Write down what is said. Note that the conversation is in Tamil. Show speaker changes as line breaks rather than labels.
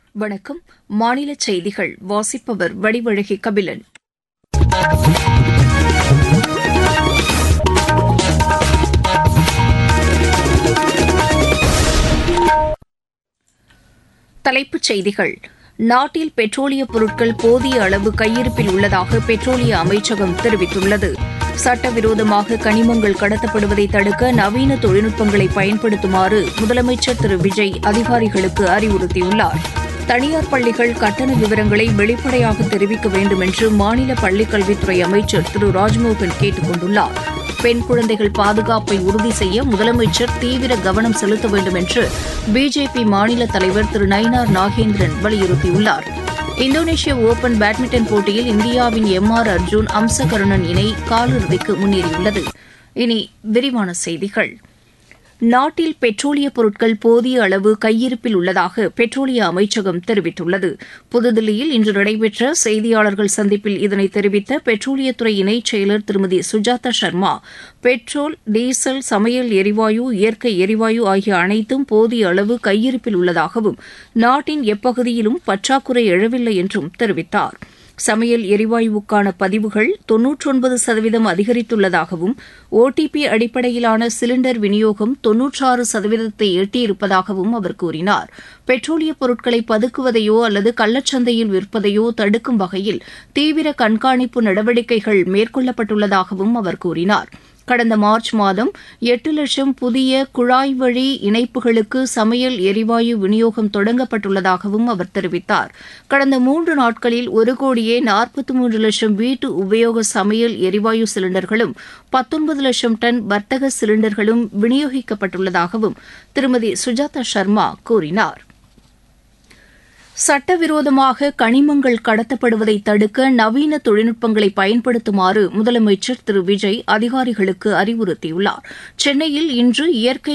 வணக்கம் மாநில செய்திகள் வாசிப்பவர் வடிவழகி கபிலன் தலைப்புச் செய்திகள் நாட்டில் பெட்ரோலிய பொருட்கள் போதிய அளவு கையிருப்பில் உள்ளதாக பெட்ரோலிய அமைச்சகம் தெரிவித்துள்ளது சட்டவிரோதமாக கனிமங்கள் கடத்தப்படுவதை தடுக்க நவீன தொழில்நுட்பங்களை பயன்படுத்துமாறு முதலமைச்சர் திரு விஜய் அதிகாரிகளுக்கு அறிவுறுத்தியுள்ளார் தனியார் பள்ளிகள் கட்டண விவரங்களை வெளிப்படையாக தெரிவிக்க வேண்டும் என்று மாநில பள்ளிக்கல்வித்துறை அமைச்சர் திரு ராஜ்மோகன் கேட்டுக் கொண்டுள்ளார் பெண் குழந்தைகள் பாதுகாப்பை உறுதி செய்ய முதலமைச்சர் தீவிர கவனம் செலுத்த வேண்டும் என்று பிஜேபி மாநில தலைவர் திரு நயினார் நாகேந்திரன் வலியுறுத்தியுள்ளார் இந்தோனேஷிய ஓபன் பேட்மிண்டன் போட்டியில் இந்தியாவின் எம் ஆர் அர்ஜுன் அம்சகருணன் இணை காலிறுதிக்கு முன்னேறியுள்ளது இனி விரிவான செய்திகள் நாட்டில் பெட்ரோலிய பொருட்கள் போதிய அளவு கையிருப்பில் உள்ளதாக பெட்ரோலிய அமைச்சகம் தெரிவித்துள்ளது புதுதில்லியில் இன்று நடைபெற்ற செய்தியாளர்கள் சந்திப்பில் இதனை தெரிவித்த பெட்ரோலியத்துறை இணைச் செயலர் திருமதி சுஜாதா சர்மா பெட்ரோல் டீசல் சமையல் எரிவாயு இயற்கை எரிவாயு ஆகிய அனைத்தும் போதிய அளவு கையிருப்பில் உள்ளதாகவும் நாட்டின் எப்பகுதியிலும் பற்றாக்குறை எழவில்லை என்றும் தெரிவித்தாா் சமையல் எரிவாயுவுக்கான பதிவுகள் தொன்னூற்றொன்பது சதவீதம் அதிகரித்துள்ளதாகவும் ஓடிபி அடிப்படையிலான சிலிண்டர் விநியோகம் தொன்னூற்றாறு சதவீதத்தை எட்டியிருப்பதாகவும் அவர் கூறினார் பெட்ரோலிய பொருட்களை பதுக்குவதையோ அல்லது கள்ளச்சந்தையில் விற்பதையோ தடுக்கும் வகையில் தீவிர கண்காணிப்பு நடவடிக்கைகள் மேற்கொள்ளப்பட்டுள்ளதாகவும் அவர் கூறினார் கடந்த மார்ச் மாதம் எட்டு லட்சம் புதிய குழாய் வழி இணைப்புகளுக்கு சமையல் எரிவாயு விநியோகம் தொடங்கப்பட்டுள்ளதாகவும் அவர் தெரிவித்தார் கடந்த மூன்று நாட்களில் ஒரு கோடியே நாற்பத்தி மூன்று லட்சம் வீட்டு உபயோக சமையல் எரிவாயு சிலிண்டர்களும் பத்தொன்பது லட்சம் டன் வர்த்தக சிலிண்டர்களும் விநியோகிக்கப்பட்டுள்ளதாகவும் திருமதி சுஜாதா சர்மா கூறினார் சட்டவிரோதமாக கனிமங்கள் கடத்தப்படுவதை தடுக்க நவீன தொழில்நுட்பங்களை பயன்படுத்துமாறு முதலமைச்சர் திரு விஜய் அதிகாரிகளுக்கு அறிவுறுத்தியுள்ளார் சென்னையில் இன்று இயற்கை